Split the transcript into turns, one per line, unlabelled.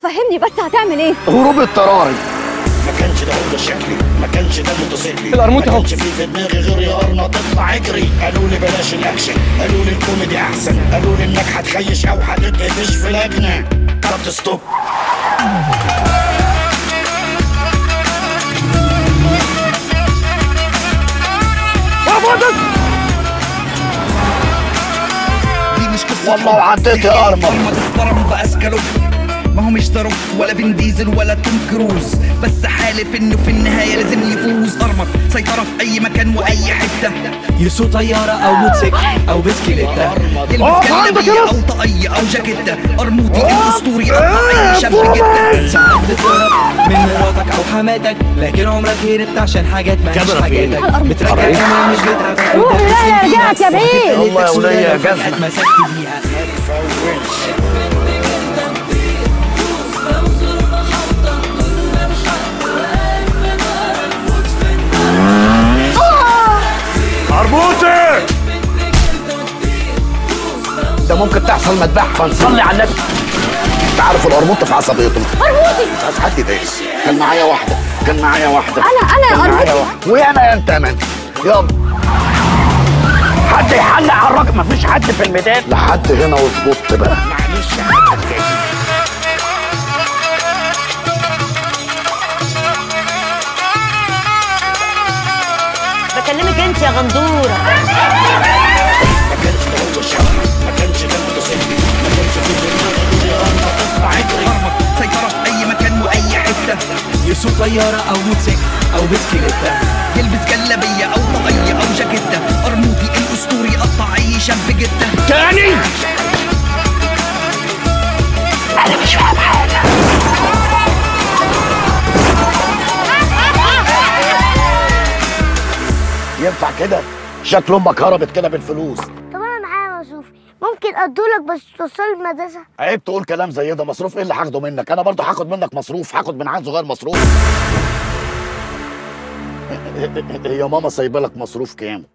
فهمني بس هتعمل ايه
هروب اضطراري
ما كانش ده هو شكلي ما كانش ده موتوسيكلي
القرموط
ما
اهو.
كانش في في دماغي غير يا ارنا تطلع اجري قالوا لي بلاش الاكشن قالوا لي الكوميدي احسن قالوا لي انك هتخيش او هتتقفش في لجنه طب ستوب
دي مش قصة
والله
حب.
وعديت يا أرمل.
أرمل اتضرب بأسكالوب ما هو مش ضرب ولا فين ديزل ولا توم كروز بس حالف انه في النهاية لازم يفوز ارمط سيطرة في اي مكان واي حتة
يسوق طيارة أو موتوسيكل أو بسكليتة
يلبس جلابية او طاقية او جاكيتة ارموطي الاسطوري قطع اي شاب جدا
ساعات بتهرب من مراتك أو حماتك لكن عمرك هربت عشان حاجات ما
كاميرا فين؟
حاجاتك بترجع كمان مش بتاعتك
روح لا رجعت يا بيه
والله يا ولية يا جزمة.
اتمسكت بيها
مربوطي ده ممكن تحصل مذبحة فنصلي على النبي انت عارف القرموط في عصبيته
ارموطي
مش عايز حد يضايقني كان معايا واحدة كان معايا واحدة
أنا- أنا
كان معايا
قرموطي.
واحدة وانا انت يا مان يلا حد يحلق على الراجل مفيش حد في الميدان لحد هنا واظبط بقى
معلش انا هتكلم.
بكلمك انت يا غندوره
ما كانش ده هو شكلي ما كانش ده موتوسيكلي ما كانش في في دماغي غير يا ارنا تطلع اجري
ارمط سيطرة في اي مكان واي حتة
يسوق طيارة أو موتوسيكل أو بسكليتة
يلبس جلابية او طاقية او جاكيتة ارموطي الاسطوري قطع اي شاب جدا
تاني انا مش فاهم حاجة ينفع كده شكل امك هربت كده بالفلوس
طب انا معايا مصروف ممكن ادولك بس توصل المدرسه
عيب تقول كلام زي ده مصروف ايه اللي هاخده منك انا برضه هاخد منك مصروف هاخد من عيل صغير مصروف هي ماما سايبه لك مصروف كام